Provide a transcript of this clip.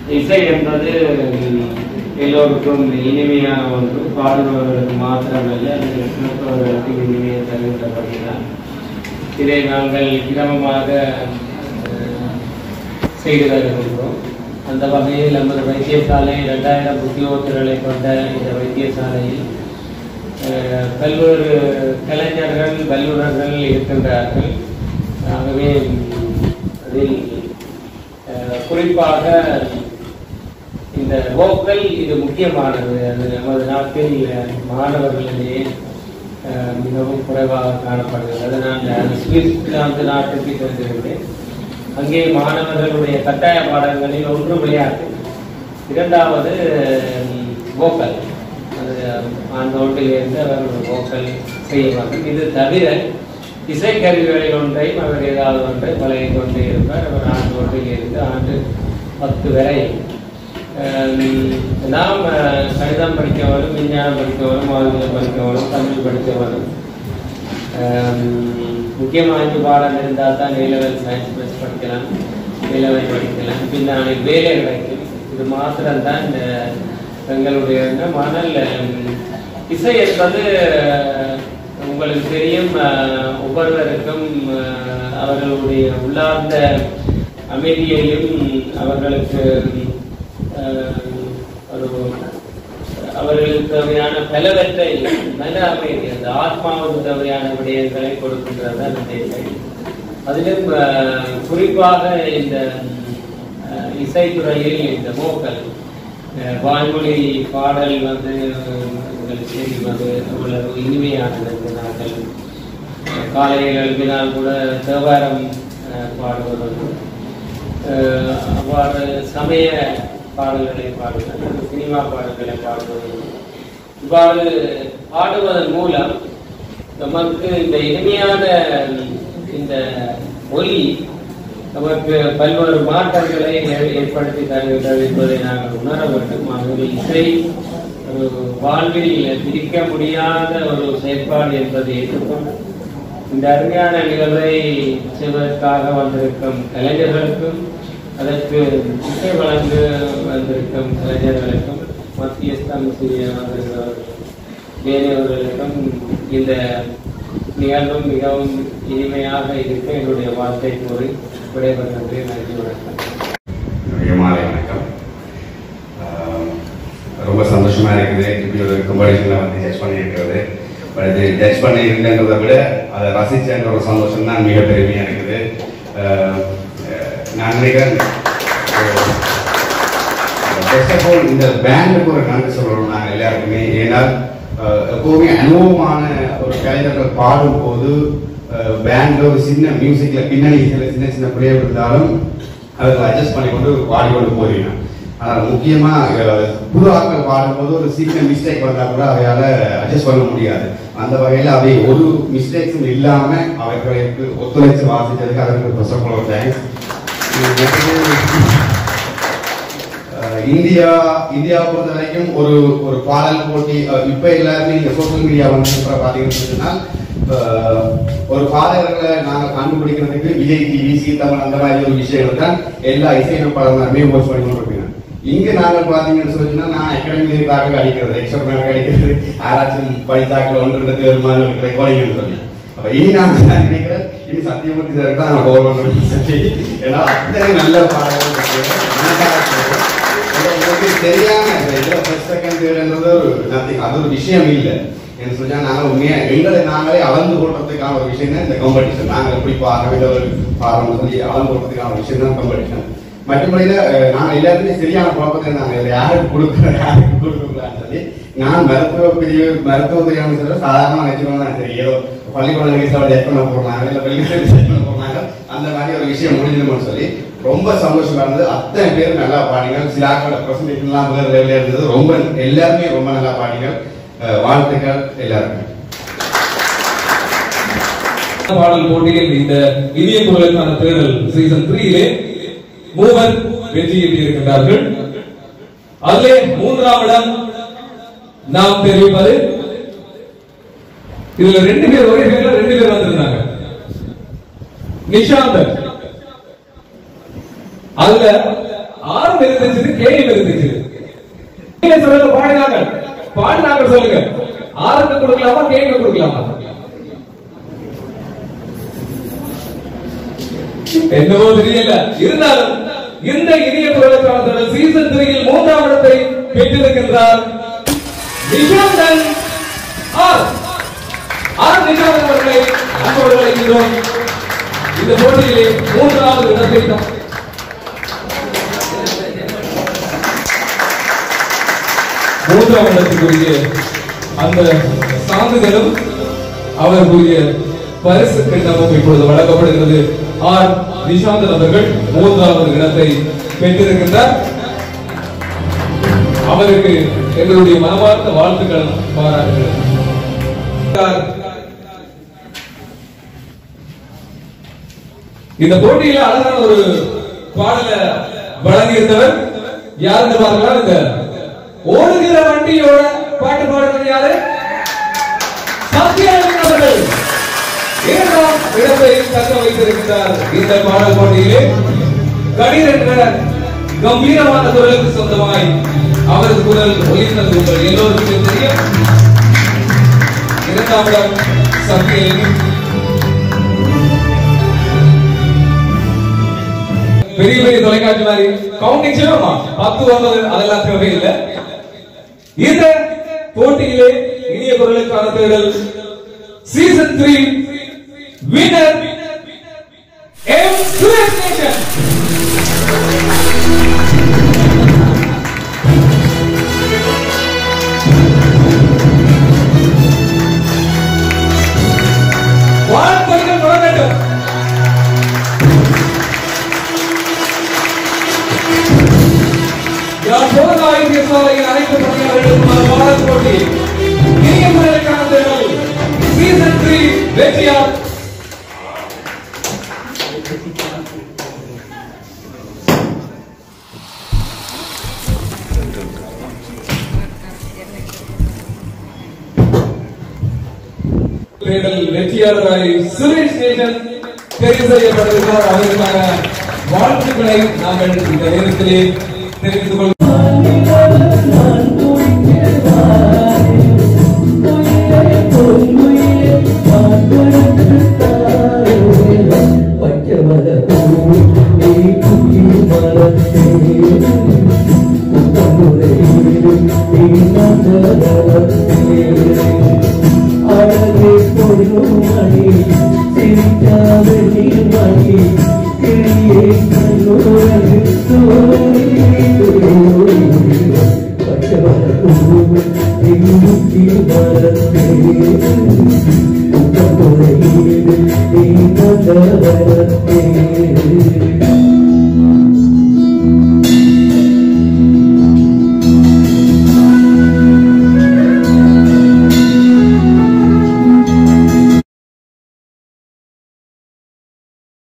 இசை என்பது எல்லோருக்கும் இனிமையான ஒன்று பாடுபவர்களுக்கு மாத்திரமல்ல அது கேட்பவர்களுக்கு இனிமையை தருகின்றபடிதான் இதை நாங்கள் கிரமமாக அஹ், செய்து வருகின்றோம் அந்த வகையில் நமது வைத்தியசாலை இரண்டாயிரம் உத்தியோகத்தர்களை கொண்ட இந்த வைத்தியசாலையில் அஹ், பல்வேறு கலைஞர்கள் வல்லுநர்கள் இருக்கின்றார்கள் ஆகவே அதில் அஹ், குறிப்பாக இந்த வோக்கல் இது முக்கியமானது அது நமது நாட்டில் அஹ், மாணவர்களிடையே அஹ், மிகவும் குறைவாக காணப்படுகிறது நான் சுவிட்சர்லாந்து நாட்டுக்கு சென்றிருந்தேன் அங்கே மாணவர்களுடைய கட்டாய பாடங்களில் ஒன்று விளையாட்டு இரண்டாவது வோக்கல் அது ஆண்டோட்டிலிருந்து அவர்கள் வோக்கல் செய்வார்கள் இது தவிர இசைக்கருவிகளில் ஒன்றையும் அவர் ஏதாவது ஒன்றை பழகி கொண்டே இருப்பார் அவர் ஆண்டோட்டில் இருந்து ஆண்டு பத்து வரை அஹ், நாம் அஹ், கணிதம் படிக்கவரும் விஞ்ஞானம் படிக்கவரும் ஆங்கிலம் படிக்கவரும் தமிழ் படிக்கவரும் முக்கியமாக அஞ்சு பாடம் இருந்தால் தான் ஏ லெவல் சயின்ஸ் ப்ளஸ் படிக்கலாம் ஏ லெவல் படிக்கலாம் பின்னாடி வேலை கிடைக்கும் இது மாத்திரம்தான் இந்த எங்களுடைய எண்ணம். ஆனால் உம், இசை என்பது அஹ், உங்களுக்கு தெரியும் அஹ், ஒவ்வொருவருக்கும் அஹ், அவர்களுடைய உள்ளார்ந்த அமைதியையும் அவர்களுக்கு அஹ், ஒரு அவர்களுக்கு தேவையான பலவற்றை மன அமைதி அந்த ஆத்மாவுக்கு தேவையான விடயங்களை கொடுக்கின்றது அந்த இசை அதிலும் அஹ், குறிப்பாக இந்த அஹ், இசைத்துறையில் இந்த மோக்கல் அஹ், வாய்மொழி பாடல் வந்து உங்களுக்கு தெரியும் அது அவ்வளவு இனிமையானது இந்த நாட்கள் அஹ், காலையில் எழுப்பினால் கூட தேவாரம் அஹ், பாடுவது அஹ் அவ்வாறு சமய பாடல்களை பாடுவது சினிமா பாடல்களை பாடுவது இவ்வாறு பாடுவதன் மூலம் நமக்கு இந்த இனிமையான இந்த ஒலி நமக்கு பல்வேறு மாற்றங்களை ஏ- ஏற்படுத்தி தருகின்றது என்பதை நாங்கள் உணர வேண்டும் ஆகவே இசை ஒரு வாழ்வில் பிரிக்க முடியாத ஒரு செயற்பாடு என்பதை ஏற்றுக்கொண்டு இந்த அருமையான நிகழ்வை செய்வதற்காக வந்திருக்கும் கலைஞர்களுக்கும் அதற்கு இசை வழங்க வந்திருக்கும் கலைஞர்களுக்கும் மத்தியஸ்தம் செய்ய வந்திருக்கிறவர்களுக்கும் வேறவர்களுக்கும் இந்த நிகழ்வும் மிகவும் இனிமையாக இருக்க என்னுடைய வாழ்த்தை கூறி விடைபெறுகின்றேன் நன்றி வணக்கம் என்னுடைய மாலை வணக்கம் ஆஹ் ரொம்ப சந்தோஷமா இருக்குது இப்படி ஒரு காம்படிஷனில் வந்து ஜட்ஜ் பண்ணியிருக்கிறது பட் இது ஜட்ஜ் பண்ணியிருக்கன்றதை விட அதை ரசிச்சன்ற ஒரு சந்தோஷம் தான் மிக பெருமையாக இருக்குது ஆஹ் அஹ் நான் நினைக்கிறேன் ஃபர்ஸ்ட் ஆஃப் ஆல் இந்த பேண்டுக்கு ஒரு நன்றி சொல்லணும் நாங்கள் எல்லாருக்குமே ஏன்னால் அஹ், எப்போவுமே அனுபவமான ஒரு கலைஞர்கள் பாடும்போது பேண்ட்ல ஒரு சின்ன மியூசிக்ல பின்னணி சில சின்ன சின்ன பிள்ளைகள் இருந்தாலும் அதை அட்ஜஸ்ட் பண்ணி கொண்டு பாடிக்கொண்டு போறீங்க ஆனால் முக்கியமா அஹ், புது ஆட்கள் பாடும்போது ஒரு சின்ன மிஸ்டேக் வந்தா கூட அவையால அட்ஜஸ்ட் பண்ண முடியாது அந்த வகையில் அவை ஒரு மிஸ்டேக்ஸும் இல்லாம அவர்களுக்கு ஒத்துழைச்சு வாசிச்சதுக்கு அதற்கு first of all thanks uh India India பொறுத்த வரைக்கும் ஒரு ஒரு பாடல் போட்டி அஹ் இப்ப எல்லாருமே நீங்க சோஷியல் மீடியா வந்து சூப்பரா பாத்தீங்கன்னு சொன்னா அஹ் ஒரு பாடகர்களை நாங்க கண்டுபிடிக்கிறதுக்கு விஜய் டிவி சி தமிழ் அந்த மாதிரி ஒரு விஷயங்கள் தான் எல்லா இசையமைப்பாளர்களுமே போஸ்ட் பண்ணி கொண்டிருப்பீங்க இங்க நாங்க பாத்தீங்கன்னு சொன்னா நான் அகாடமிக்காக அடிக்கிறது எக்ஸ்ட்ரா அடிக்கிறது யாராச்சும் படித்தாக்கள் ஒன்று ரெண்டு பேர் மாதிரி ரெக்கார்டிங் சொல்லி அப்ப இனி நான் நினைக்கிறேன் இனி சத்தியமூர்த்தி சார் தான் நான் போகணும் அப்படின்னு சொல்லி ஏன்னா அத்தனை நல்ல பாடல்கள் இருக்கு. எனக்காக சொல்றேன். ஏன்னா உங்களுக்கு தெரியாம இந்த இதுல ஃபர்ஸ்ட் செகண்ட் தேர்ட்ன்றது ஒரு nothing. அது ஒரு விஷயம் இல்லை என்ன சொன்னா நாங்க உண்மையா எங்களை நாங்களே அளந்து கொள்றதுக்கான ஒரு விஷயம் தான் இந்த காம்படிஷன் நாங்க எப்படி பாடுறோம் ஒரு பாடுறோம்னு சொல்லி அளந்து கொள்றதுக்கான ஒரு விஷயம் தான் காம்படிஷன் மற்றபடியில அஹ், நாங்க எல்லாருமே சரியான குழப்பத்தில் இருந்தாங்க இதுல யாருக்கு கொடுக்குறோம் யாருக்கு கொடுக்கக்கூடாதுன்னு சொல்லி நான் மருத்துவ பிரிவு மருத்துவ பிரிவு சொல்ல சாதாரண வச்சுக்கணும் தான் சரி ஏதோ பள்ளிக்கூட வயசுல செக் பண்ண போறாங்க இல்ல பள்ளி செக் பண்ண போறாங்க அந்த மாதிரி ஒரு விஷயம் முடிஞ்சிடும்னு சொல்லி ரொம்ப சந்தோஷமா இருந்தது அத்தனை பேர் நல்லா பாடிங்க சில ஆக்களோட பிரசன்டேஷன்லாம் வேறு லெவலில் இருந்தது ரொம்ப எல்லாருமே ரொம்ப நல்லா பாடிங்க அஹ், வாழ்த்துக்கள் எல்லாருக்கும் பாடல் போட்டியில் இந்த இனிய குரலுக்கான தேர்தல் சீசன் த்ரீலே மூவர் வெற்றி ஈட்டியிருக்கின்றார்கள் அதிலே மூன்றாம் இடம் நாம் தெரிவிப்பது இதுல ரெண்டு பேர் ஒரே பேர்ல ரெண்டு பேர் வந்திருந்தாங்க நிஷாந்த் அதுல ஆறும் இருந்துச்சு கேயும் இருந்துச்சு நீங்க சொல்லுங்க பாடினாங்க பாடினாங்க சொல்லுங்க ஆறுக்கு கொடுக்கலாமா கேக்கு கொடுக்கலாமா என்னவோ தெரியல இருந்தாலும் இந்த இனிய குரலுக்கான தொடர் சீசன் த்ரீயில் மூன்றாம் இடத்தை பெற்றிருக்கின்றார் நிஷாந்தன் ஆர் ஆர் நிஷாந்தன் அவர்களை அன்போடு அழைக்கிறோம் இந்த போட்டியிலே மூன்றாவது இடத்தை தான் மூன்றாம் இடத்துக்குரிய அந்த சான்றிதழும் அவருக்குரிய பரிசு கிண்ணமும் இப்பொழுது வழங்கப்படுகிறது ஆர் நிஷாந்தன் அவர்கள் மூன்றாவது இடத்தை பெற்றிருக்கின்றார் அவருக்கு எங்களுடைய மனமார்ந்த வாழ்த்துக்கள் பாராட்டுகள் இந்த போட்டியில அழகான ஒரு பாடல வழங்கியிருந்தவர் யாருன்னு பார்க்கலாம் இந்த ஓடுகிற வண்டியோட பாட்டு பாடுறது யாரு சத்யராஜன் அவர்கள் இரண்டாம் இடத்தை தக்க வைத்திருக்கிறார் இந்த பாடல் போட்டியிலே கடிர் என்ற கம்பீரமான குரலுக்கு சொந்தமாய் அவரது குரல் ஒலித்தது உங்கள் எல்லோருக்குமே தெரியும் இரண்டாம் இடம் சத்யலிங்கம் பெரிய பெரிய தொலைக்காட்சி மாதிரி கவுண்டிங் செய்வோமா பத்து ஒன்பது அதெல்லாம் தேவையில்லை இந்த போட்டியிலே இனிய குரலுக்கான தேடல் season three winner M Suresh நேஷன் வாழ்த்துக்கள் தொடங்கட்டும் யார் போதனா ஐக்கிய சாலையில் அனைத்து பணியாளர்களுக்கும் பாரத் போட்டி இனிய முறையிலான தேடல் சீசன் த்ரீ வெற்றியார் தேடல் வெற்றியாளராய் சுரேஷ் நேசன் தெரிவு செய்யப்பட்டிருக்கிறார் அவருக்கான வாழ்த்துக்களை நாங்கள் இந்த நேரத்திலே தெரிவித்துக் கொள்கிறோம் அழகே பொருளும் மணி சிரிக்காத நீர்மணி கிளியே கண்ணோரகு தோழி பச்சவர பூவு எங்குத்தி மரத்தே உத்தமுறையீடு நீ நந்தவர